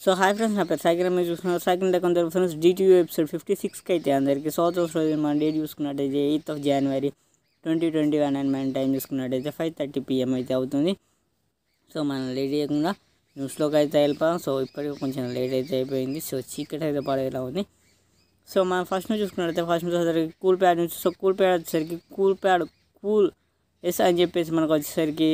so hi friends నా పేరు సాగిరం మీరు చూస్తున్నారు సాగిరం కొంత ఫ్రెండ్స్ జీటీవీ ఎపిసోడ్ ఫిఫ్టీ సిక్స్కి అయితే అందరికీ సౌత్ ఆఫ్ రోజు మన డేట్ చూసుకున్నట్టయితే eighth of January twenty twenty one and మన టైం చూసుకున్నట్టయితే ఫైవ్ థర్టీ పిఎం అయితే అవుతుంది సో మనం లేట్ చేయకుండా న్యూస్లోకి అయితే వెళ్ళిపోయాం సో ఇప్పటికి కొంచెం లేట్ అయితే అయిపోయింది సో చీకటి అయితే పడేలా ఉంది సో మనం ఫస్ట్ నుంచి చూసుకున్నట్లయితే ఫస్ట్ నుంచి వచ్చేసరికి కూల్ ప్యాడ్ నుంచి సో కూల్ ప్యాడ్ వచ్చేసరికి కూల్ ప్యాడ్ కూల్ ఎస్ అని చెప్పేసి మనకు వచ్చేసరికి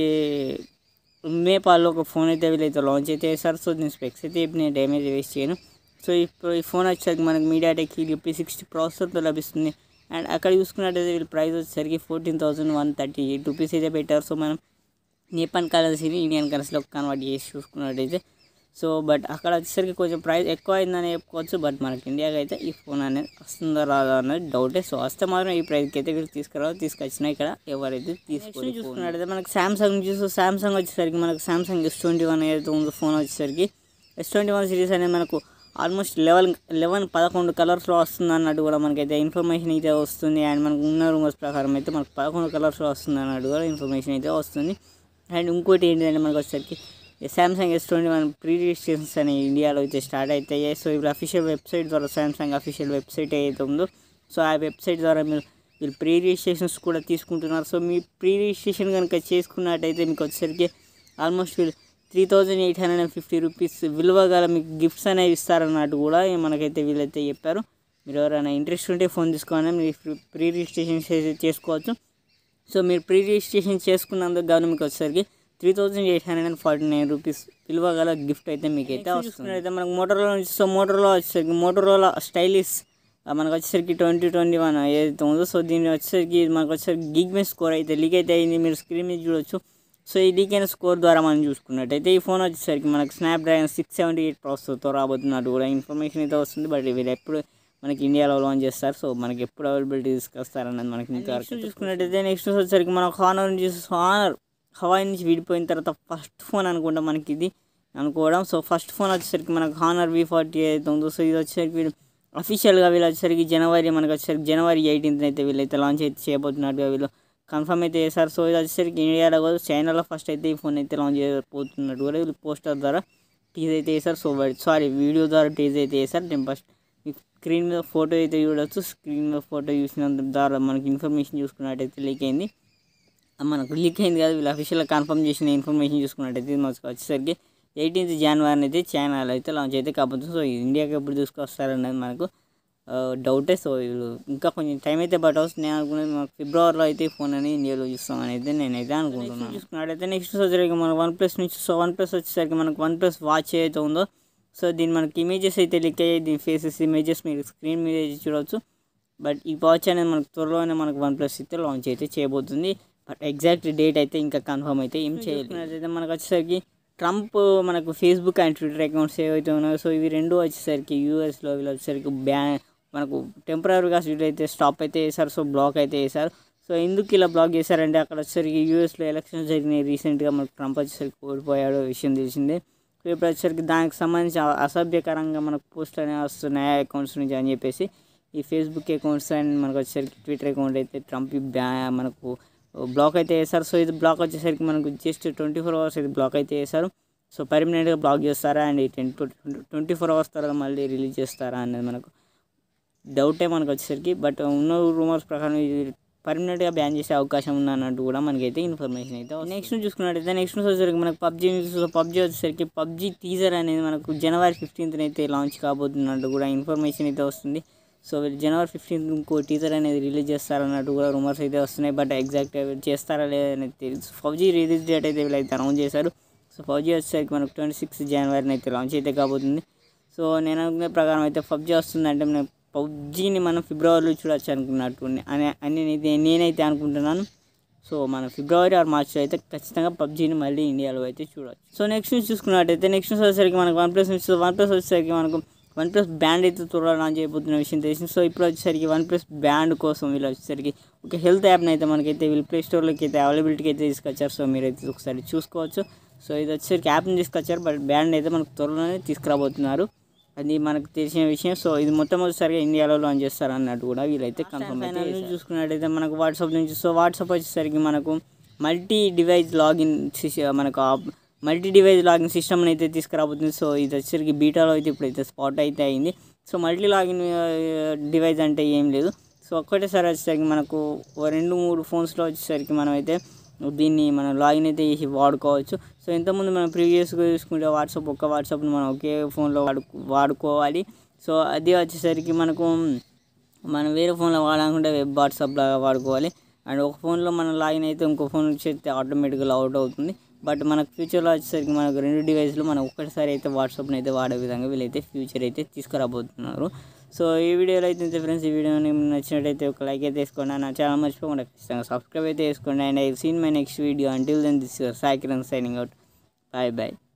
నేపాల్లో ఒక ఫోన్ అయితే వీళ్ళైతే లాంచ్ అయితే చేశారు సో దీని స్పెక్స్ అయితే ఇప్పుడు నేను డ్యామేజ్ వేస్ట్ చేయను సో ఇప్పుడు ఈ ఫోన్ వచ్చేసరికి మనకి మీడియాటెక్ హీలిపి సిక్స్టీ ప్రాసెసర్తో లభిస్తుంది అండ్ అక్కడ చూసుకున్నట్టయితే వీళ్ళ ప్రైస్ వచ్చేసరికి fourteen thousand one thirty eight rupees అయితే పెట్టారు సో మనం నేపాల్ కరెన్సీని ఇండియన్ కరెన్సీలో కన్వర్ట్ చేసి చూసుకున్నట్టయితే సో బట్ అక్కడ వచ్చేసరికి కొంచెం ప్రైస్ ఎక్కువ అయిందని చెప్పుకోవచ్చు బట్ మనకి ఇండియాకి అయితే ఈ ఫోన్ అనేది వస్తుందో రాదా అనేది డౌటే సో వస్తే మాత్రం ఈ ప్రైస్కి అయితే వీళ్ళు తీసుకురావాలి తీసుకొచ్చినా ఇక్కడ ఎవరైతే తీసుకొని చూసుకున్నట్టయితే మనకి సామ్సంగ్ చూసి సామ్సంగ్ వచ్చేసరికి మనకు సామ్సంగ్ ఎస్ ట్వంటీ వన్ ఏదైతే ఉందో ఫోన్ వచ్చేసరికి ఎస్ ట్వంటీ వన్ సిరీస్ అనేది మనకు ఆల్మోస్ట్ లెవెన్ లెవెన్ పదకొండు కలర్స్లో వస్తుంది అన్నట్టు కూడా మనకైతే ఇన్ఫర్మేషన్ అయితే వస్తుంది అండ్ మనకు ఉన్న రూమర్స్ ప్రకారం అయితే మనకు పదకొండు కలర్స్లో వస్తుంది అన్నట్టు కూడా ఇన్ఫర్మేషన్ అయితే వస్తుంది అండ్ ఇంకోటి ఏంటంటే మనకు వచ్చేసరికి Samsung S twenty one pre registrations అని ఇండియాలో అయితే స్టార్ట్ అవుతాయి సో ఇప్పుడు అఫీషియల్ వెబ్సైట్ ద్వారా సామ్సంగ్ అఫీషియల్ వెబ్సైట్ ఏదైతే ఉందో సో ఆ వెబ్సైట్ ద్వారా మీరు వీళ్ళు ప్రీ రిజిస్ట్రేషన్స్ కూడా తీసుకుంటున్నారు సో మీ ప్రీ రిజిస్ట్రేషన్ కనుక చేసుకున్నట్టయితే మీకు వచ్చేసరికి ఆల్మోస్ట్ వీళ్ళు three thousand eight hundred and fifty rupees విలువ గల మీకు గిఫ్ట్స్ అనేవి ఇస్తారన్నట్టు కూడా మనకైతే వీళ్ళైతే చెప్పారు మీరు ఎవరైనా ఇంట్రెస్ట్ ఉంటే ఫోన్ తీసుకోవాలని మీరు ప్రీ రిజిస్ట్రేషన్ చేసుకోవచ్చు సో మీరు ప్రీ రిజిస్ట్రేషన్ చేసుకున్నందుకు గాను మీకు వచ్చేసరికి three thousand eight hundred and forty nine rupees విలువ గల గిఫ్ట్ అయితే మీకు అయితే వస్తుంది అయితే మనకు మోటరోలా నుంచి సో మోటరోలా వచ్చేసరికి మోటరోలా స్టైలిష్ మనకు వచ్చేసరికి ట్వంటీ ట్వంటీ వన్ ఏదైతే ఉందో సో దీని వచ్చేసరికి మనకు వచ్చేసరికి గిగ్ మీ స్కోర్ అయితే లీక్ అయితే అయింది మీరు స్క్రీన్ మీద చూడొచ్చు సో ఈ లీక్ అయిన స్కోర్ ద్వారా మనం చూసుకున్నట్టయితే ఈ ఫోన్ వచ్చేసరికి మనకు Snapdragon six seventy eight ప్రాసెసర్తో రాబోతున్నట్టు కూడా ఇన్ఫర్మేషన్ అయితే వస్తుంది బట్ వీళ్ళు ఎప్పుడు మనకి ఇండియాలో లాంచ్ చేస్తారు సో మనకి ఎప్పుడు అవైలబిలిటీ తీసుకొస్తారన్నది మనకి ఇంతవరకు చూసుకున్నట్టయితే నెక్స్ట్ వచ్చేసరికి మనకు హానర్ నుంచి హానర్ హవాయి నుంచి విడిపోయిన తర్వాత ఫస్ట్ ఫోన్ అనుకుంటా మనకి ఇది అనుకోవడం సో ఫస్ట్ ఫోన్ వచ్చేసరికి మనకు హానర్ వి ఫార్టీ అయితే ఉందో సో ఇది వచ్చేసరికి వీళ్ళు అఫీషియల్గా వీళ్ళు వచ్చేసరికి జనవరి మనకు వచ్చేసరికి జనవరి ఎయిటీన్త్ అయితే వీళ్ళైతే లాంచ్ అయితే చేయబోతున్నట్టుగా వీళ్ళు కన్ఫర్మ్ అయితే చేశారు సో ఇది వచ్చేసరికి ఇండియాలో కూడా చైనాలో ఫస్ట్ అయితే ఈ ఫోన్ అయితే లాంచ్ చేయబోతున్నట్టు కూడా వీళ్ళు పోస్టర్ ద్వారా టీజ్ అయితే చేశారు సో సారీ వీడియో ద్వారా టీజ్ అయితే చేశారు నేను ఫస్ట్ స్క్రీన్ మీద ఫోటో అయితే చూడొచ్చు స్క్రీన్ మీద ఫోటో చూసినంత ద్వారా మనకి ఇన్ఫర్మేషన్ చూసుకున్నట్టయితే లీక్ అయింది మనకు లీక్ అయింది కదా వీళ్ళు అఫీషియల్గా కన్ఫర్మ్ చేసిన ఇన్ఫర్మేషన్ చూసుకున్నట్టయితే మనకు వచ్చేసరికి ఎయిటీన్త్ జనవరి అయితే చైనాలో అయితే లాంచ్ అయితే కాకపోతే సో ఇండియాకి ఎప్పుడు తీసుకొస్తారనేది మనకు డౌటే సో వీళ్ళు ఇంకా కొంచెం టైం అయితే పట్టవచ్చు నేను అనుకునేది మనకు ఫిబ్రవరిలో అయితే ఫోన్ అని ఇండియాలో చూస్తామని అయితే నేనైతే అనుకుంటున్నాను చూసుకున్నట్టయితే నెక్స్ట్ వచ్చేసరికి మన వన్ ప్లస్ నుంచి సో వన్ ప్లస్ వచ్చేసరికి మనకు వన్ ప్లస్ వాచ్ ఏదైతే ఉందో సో దీని మనకి ఇమేజెస్ అయితే లిక్ అయ్యాయి దీని ఫేసెస్ ఇమేజెస్ మీరు స్క్రీన్ మీద చూడవచ్చు బట్ ఈ వాచ్ అనేది మనకు త్వరలోనే మనకు వన్ ప్లస్ అయితే లాంచ్ అయితే చేయబోతుంది బట్ ఎగ్జాక్ట్ డేట్ అయితే ఇంకా కన్ఫర్మ్ అయితే ఏం చేయలేదు అయితే మనకు వచ్చేసరికి ట్రంప్ మనకు ఫేస్బుక్ అండ్ ట్విట్టర్ అకౌంట్స్ ఏవైతే ఉన్నాయో సో ఇవి రెండు వచ్చేసరికి యూఎస్లో వీళ్ళు వచ్చేసరికి బ్యాన్ మనకు టెంపరీగా అయితే స్టాప్ అయితే చేశారు సో బ్లాక్ అయితే చేశారు సో ఎందుకు ఇలా బ్లాక్ చేశారంటే అక్కడ వచ్చేసరికి యూఎస్లో ఎలక్షన్స్ జరిగినాయి రీసెంట్గా మనకు ట్రంప్ వచ్చేసరికి ఓడిపోయాడు విషయం తెలిసిందే సో ఇప్పుడు వచ్చేసరికి దానికి సంబంధించి అసభ్యకరంగా మనకు పోస్ట్ అనేవి వస్తున్నాయి అకౌంట్స్ నుంచి అని చెప్పేసి ఈ ఫేస్బుక్ అకౌంట్స్ అండ్ మనకు వచ్చేసరికి ట్విట్టర్ అకౌంట్ అయితే ట్రంప్ బ్యా మనకు బ్లాక్ అయితే చేశారు సో ఇది బ్లాక్ వచ్చేసరికి మనకు జస్ట్ ట్వంటీ ఫోర్ అవర్స్ ఇది బ్లాక్ అయితే చేశారు సో పర్మనెంట్గా బ్లాక్ చేస్తారా and ten twenty four hours తర్వాత మళ్ళీ రిలీజ్ చేస్తారా అనేది మనకు డౌటే మనకు వచ్చేసరికి బట్ ఉన్న రూమర్స్ ప్రకారం ఇది పర్మనెంట్గా బ్యాన్ చేసే అవకాశం ఉంది అన్నట్టు కూడా మనకైతే ఇన్ఫర్మేషన్ అయితే నెక్స్ట్ చూసుకున్నట్టయితే నెక్స్ట్ వచ్చేసరికి మనకు పబ్జీ పబ్జీ వచ్చేసరికి పబ్జీ టీజర్ అనేది మనకు జనవరి ఫిఫ్టీన్త్ అయితే లాంచ్ కాబోతున్నట్టు కూడా ఇన్ఫర్మేషన్ అయితే వస్తుంది సో జనవరి ఫిఫ్టీన్త్ ఇంకో టీజర్ అనేది రిలీజ్ చేస్తారన్నట్టు కూడా రూమర్స్ అయితే వస్తున్నాయి బట్ ఎగ్జాక్ట్ చేస్తారా లేదనేది తెలుసు పబ్జీ రిలీజ్ డేట్ అయితే వీళ్ళైతే అనౌన్స్ చేశారు సో పబ్జీ వచ్చేసరికి మనకు ట్వంటీ సిక్స్ జనవరిని అయితే లాంచ్ అయితే కాబోతుంది సో నేను అనుకునే ప్రకారం అయితే పబ్జీ వస్తుందంటే నేను పబ్జీని మనం ఫిబ్రవరిలో చూడొచ్చు అనుకున్నట్టు అని అని నేనైతే అనుకుంటున్నాను సో మన ఫిబ్రవరి ఆర్ మార్చ్లో అయితే ఖచ్చితంగా పబ్జీని మళ్ళీ ఇండియాలో అయితే చూడవచ్చు సో నెక్స్ట్ నుంచి చూసుకున్నట్టయితే నెక్స్ట్ వచ్చేసరికి మనకు వన్ ప్లస్ నుంచి వన్ ప్లస్ వచ్చేసరికి మనకు వన్ ప్లస్ బ్యాండ్ అయితే త్వరలో లాంచ్ అయిపోతున్న విషయం తెలిసింది సో ఇప్పుడు వచ్చేసరికి వన్ ప్లస్ బ్యాండ్ కోసం వీళ్ళు వచ్చేసరికి ఒక హెల్త్ యాప్ని అయితే మనకైతే వీళ్ళు ప్లే స్టోర్లోకి అయితే అవైలబిలిటీకి అయితే తీసుకొచ్చారు సో మీరైతే ఒకసారి చూసుకోవచ్చు సో ఇది వచ్చేసరికి యాప్ని తీసుకొచ్చారు బట్ బ్యాండ్ అయితే మనకు త్వరలోనే తీసుకురాబోతున్నారు అది మనకు తెలిసిన విషయం సో ఇది మొట్టమొదటిసారిగా ఇండియాలో లాంచ్ చేస్తారు అన్నట్టు కూడా వీళ్ళైతే కన్ఫర్మ్ అయితే చూసుకున్నట్టయితే మనకు వాట్సాప్ నుంచి సో వాట్సాప్ వచ్చేసరికి మనకు మల్టీ డివైస్ లాగిన్ మనకు మల్టీ డివైస్ లాగిన్ సిస్టమ్ అయితే తీసుకురాబోతుంది సో ఇది వచ్చేసరికి బీటాలో అయితే ఇప్పుడైతే స్పాట్ అయితే అయింది సో మల్టీ లాగిన్ డివైస్ అంటే ఏం లేదు సో ఒక్కటేసారి వచ్చేసరికి మనకు ఓ రెండు మూడు ఫోన్స్లో వచ్చేసరికి మనం అయితే దీన్ని మనం లాగిన్ అయితే చేసి వాడుకోవచ్చు సో ఇంతకుముందు మనం ప్రీవియస్గా చూసుకుంటే వాట్సాప్ ఒక్క వాట్సాప్ని మనం ఒకే ఫోన్లో వాడు వాడుకోవాలి సో అది వచ్చేసరికి మనకు మనం వేరే ఫోన్లో వాడాలనుకుంటే వెబ్ వాట్సాప్ లాగా వాడుకోవాలి అండ్ ఒక ఫోన్లో మనం లాగిన్ అయితే ఇంకో ఫోన్ చేస్తే ఆటోమేటిక్గా అవుట్ అవుతుంది బట్ మనకు ఫ్యూచర్లో వచ్చేసరికి మనకు రెండు డివైస్లు మనం ఒక్కటిసారి అయితే వాట్సాప్ని అయితే వాడే విధంగా వీళ్ళైతే ఫ్యూచర్ అయితే తీసుకురాబోతున్నారు సో ఈ వీడియోలో అయితే ఇంతే ఫ్రెండ్స్ ఈ వీడియో నచ్చినట్టయితే ఒక లైక్ అయితే వేసుకోండి నా ఛానల్ మర్చిపోకుండా ఖచ్చితంగా సబ్స్క్రైబ్ అయితే వేసుకోండి and I seen my next video until then this Sakiran signing out bye bye